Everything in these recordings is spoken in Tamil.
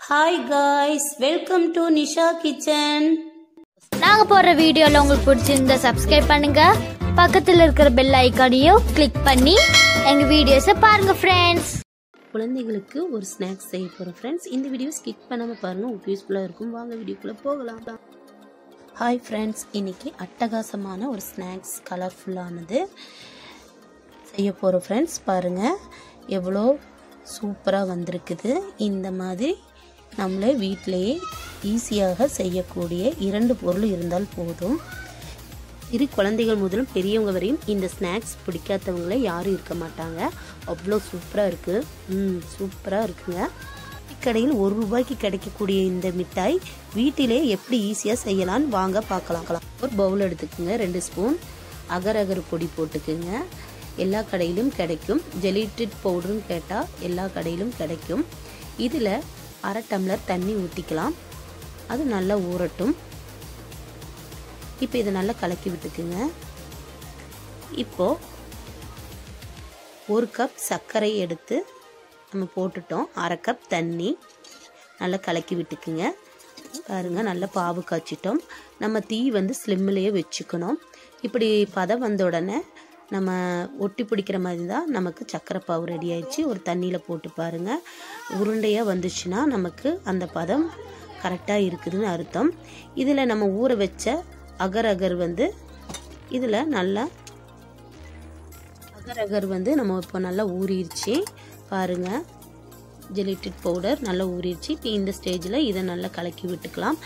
hi guys welcome to Nisha kitchen நாங்க போடுற வீடியோல உங்களுக்கு பிடிச்சிருந்தா சப்ஸ்கிரைப் பண்ணுங்க பக்கத்துல இருக்கிற பெல் ஐக்கானையும் கிளிக் பண்ணி எங்க வீடியோஸை பாருங்க ஃப்ரெண்ட்ஸ் குழந்தைகளுக்கு ஒரு ஸ்நாக்ஸ் செய்ய போகிறோம் ஃப்ரெண்ட்ஸ் இந்த வீடியோ ஸ்கிப் பண்ணாமல் பாருங்கள் உங்களுக்கு யூஸ்ஃபுல்லாக இருக்கும் வாங்க வீடியோக்குள்ளே போகலாம் ஹாய் ஃப்ரெண்ட்ஸ் இன்னைக்கு அட்டகாசமான ஒரு ஸ்நாக்ஸ் கலர்ஃபுல்லானது செய்ய போகிறோம் ஃப்ரெண்ட்ஸ் பாருங்கள் எவ்வளோ சூப்பராக வந்திருக்குது இந்த மாதிரி நம்மளே வீட்டிலேயே ஈஸியாக செய்யக்கூடிய இரண்டு பொருள் இருந்தால் போதும் சிறு குழந்தைகள் முதலும் பெரியவங்க வரையும் இந்த ஸ்நாக்ஸ் பிடிக்காதவங்களே யாரும் இருக்க மாட்டாங்க அவ்வளோ சூப்பராக இருக்குது ம் சூப்பராக இருக்குங்க கடையில் ஒரு ரூபாய்க்கு கிடைக்கக்கூடிய இந்த மிட்டாய் வீட்டிலே எப்படி ஈஸியாக செய்யலாம்னு வாங்க பார்க்கலாம் ஒரு பவுல் எடுத்துக்கோங்க ரெண்டு ஸ்பூன் அகர் அகர் பொடி போட்டுக்குங்க எல்லா கடையிலும் கிடைக்கும் ஜெலிட்டட் பவுடர்னு கேட்டால் எல்லா கடையிலும் கிடைக்கும் இதில் அரை டம்ளர் தண்ணி ஊற்றிக்கலாம் அது நல்லா ஊறட்டும் இப்போ இதை நல்லா கலக்கி விட்டுக்குங்க இப்போ ஒரு கப் சர்க்கரை எடுத்து நம்ம போட்டுட்டோம் அரை கப் தண்ணி நல்லா கலக்கி விட்டுக்குங்க பாருங்க நல்லா பாவு காய்ச்சிட்டோம் நம்ம தீ வந்து ஸ்லிம்மிலேயே வச்சுக்கணும் இப்படி பதம் வந்த உடனே நம்ம ஒட்டி பிடிக்கிற மாதிரி தான் நமக்கு சக்கரை பாவு ரெடி ஆயிடுச்சு ஒரு தண்ணியில் போட்டு பாருங்கள் உருண்டையாக வந்துச்சுன்னா நமக்கு அந்த பதம் கரெக்டாக இருக்குதுன்னு அர்த்தம் இதில் நம்ம ஊற வச்ச அகர் அகர் வந்து இதில் நல்லா அகர் அகர் வந்து நம்ம இப்போ நல்லா ஊறிடுச்சு பாருங்கள் ஜெலிட்டட் பவுடர் நல்லா ஊறிடுச்சு இப்போ இந்த ஸ்டேஜில் இதை நல்லா கலக்கி விட்டுக்கலாம்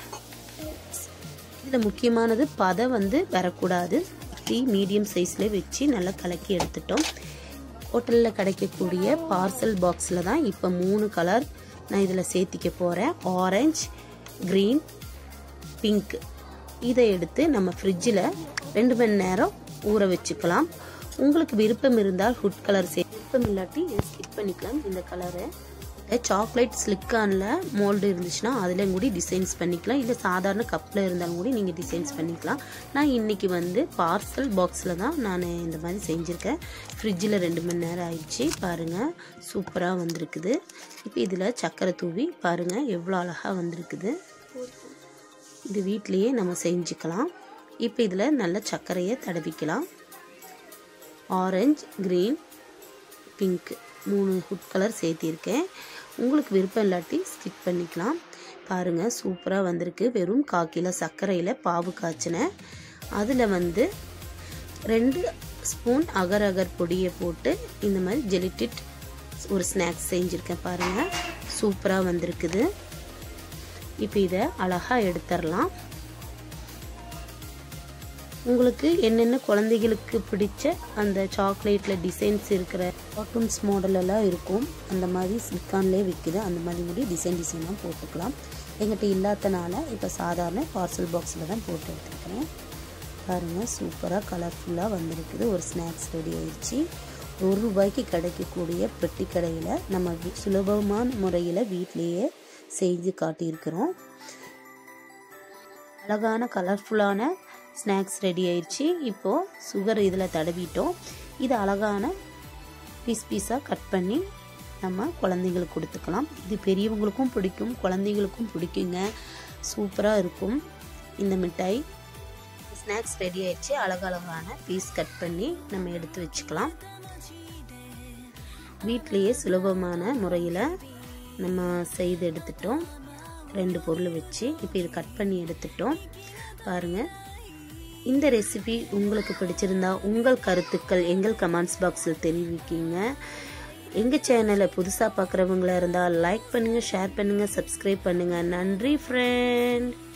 இதில் முக்கியமானது பதம் வந்து வரக்கூடாது டீ மீடியம் சைஸில் வச்சு நல்லா கலக்கி எடுத்துட்டோம் ஹோட்டலில் கிடைக்கக்கூடிய பார்சல் பாக்ஸில் தான் இப்போ மூணு கலர் நான் இதில் சேர்த்திக்க போகிறேன் ஆரஞ்ச் க்ரீன் பிங்க் இதை எடுத்து நம்ம ஃப்ரிட்ஜில் ரெண்டு மணி நேரம் ஊற வச்சுக்கலாம் உங்களுக்கு விருப்பம் இருந்தால் ஃபுட் கலர் சே விருப்பம் இல்லாட்டி இதை ஸ்கிப் பண்ணிக்கலாம் இந்த கலரை சாக்லேட் ஸ்லிக்கானில் மோல்டு இருந்துச்சுன்னா அதில் கூட டிசைன்ஸ் பண்ணிக்கலாம் இல்லை சாதாரண கப்பில் இருந்தாலும் கூட நீங்கள் டிசைன்ஸ் பண்ணிக்கலாம் நான் இன்றைக்கி வந்து பார்சல் பாக்ஸில் தான் நான் இந்த மாதிரி செஞ்சுருக்கேன் ஃப்ரிட்ஜில் ரெண்டு மணி நேரம் ஆயிடுச்சு பாருங்கள் சூப்பராக வந்திருக்குது இப்போ இதில் சக்கரை தூவி பாருங்கள் எவ்வளோ அழகாக வந்திருக்குது இது வீட்லேயே நம்ம செஞ்சுக்கலாம் இப்போ இதில் நல்ல சர்க்கரையை தடவிக்கலாம் ஆரஞ்சு க்ரீன் பிங்க் மூணு ஃபுட் கலர் சேர்த்திருக்கேன் உங்களுக்கு விருப்பம் இல்லாட்டி ஸ்கிப் பண்ணிக்கலாம் பாருங்கள் சூப்பராக வந்திருக்கு வெறும் கால் கிலோ சர்க்கரையில் பாவு காய்ச்சினேன் அதில் வந்து ரெண்டு ஸ்பூன் அகர் அகர் பொடியை போட்டு இந்த மாதிரி ஜெலிட்டிட் ஒரு ஸ்நாக்ஸ் செஞ்சுருக்கேன் பாருங்கள் சூப்பராக வந்திருக்குது இப்போ இதை அழகாக எடுத்துடலாம் உங்களுக்கு என்னென்ன குழந்தைகளுக்கு பிடிச்ச அந்த சாக்லேட்டில் டிசைன்ஸ் இருக்கிற கார்ட்டூன்ஸ் மாடலெல்லாம் இருக்கும் அந்த மாதிரி சிலிக்கான்லேயே விற்கிது அந்த மாதிரி கூட டிசைன் டிசைனாக போட்டுக்கலாம் எங்கிட்ட இல்லாதனால இப்போ சாதாரண பார்சல் பாக்ஸில் தான் போட்டு எடுத்துருக்கிறேன் பாருங்கள் சூப்பராக கலர்ஃபுல்லாக வந்திருக்குது ஒரு ஸ்நாக்ஸ் ரெடி ஆயிடுச்சு ஒரு ரூபாய்க்கு கிடைக்கக்கூடிய பெட்டி கடையில் நம்ம சுலபமான முறையில் வீட்லேயே செஞ்சு காட்டியிருக்கிறோம் அழகான கலர்ஃபுல்லான ஸ்நாக்ஸ் ரெடி ஆயிடுச்சு இப்போது சுகர் இதில் தடவிட்டோம் இது அழகான பீஸ் பீஸாக கட் பண்ணி நம்ம குழந்தைங்களுக்கு கொடுத்துக்கலாம் இது பெரியவங்களுக்கும் பிடிக்கும் குழந்தைங்களுக்கும் பிடிக்குங்க சூப்பராக இருக்கும் இந்த மிட்டாய் ஸ்நாக்ஸ் ரெடி ஆயிடுச்சு அழகழகான பீஸ் கட் பண்ணி நம்ம எடுத்து வச்சுக்கலாம் வீட்லேயே சுலபமான முறையில் நம்ம செய்து எடுத்துட்டோம் ரெண்டு பொருள் வச்சு இப்போ இது கட் பண்ணி எடுத்துட்டோம் பாருங்கள் இந்த ரெசிபி உங்களுக்கு பிடிச்சிருந்தா உங்கள் கருத்துக்கள் எங்கள் கமெண்ட்ஸ் பாக்ஸில் தெரிவிக்கிங்க எங்கள் சேனலை புதுசாக பார்க்குறவங்களா இருந்தால் லைக் பண்ணுங்கள் ஷேர் பண்ணுங்கள் சப்ஸ்கிரைப் பண்ணுங்கள் நன்றி ஃப்ரெண்ட்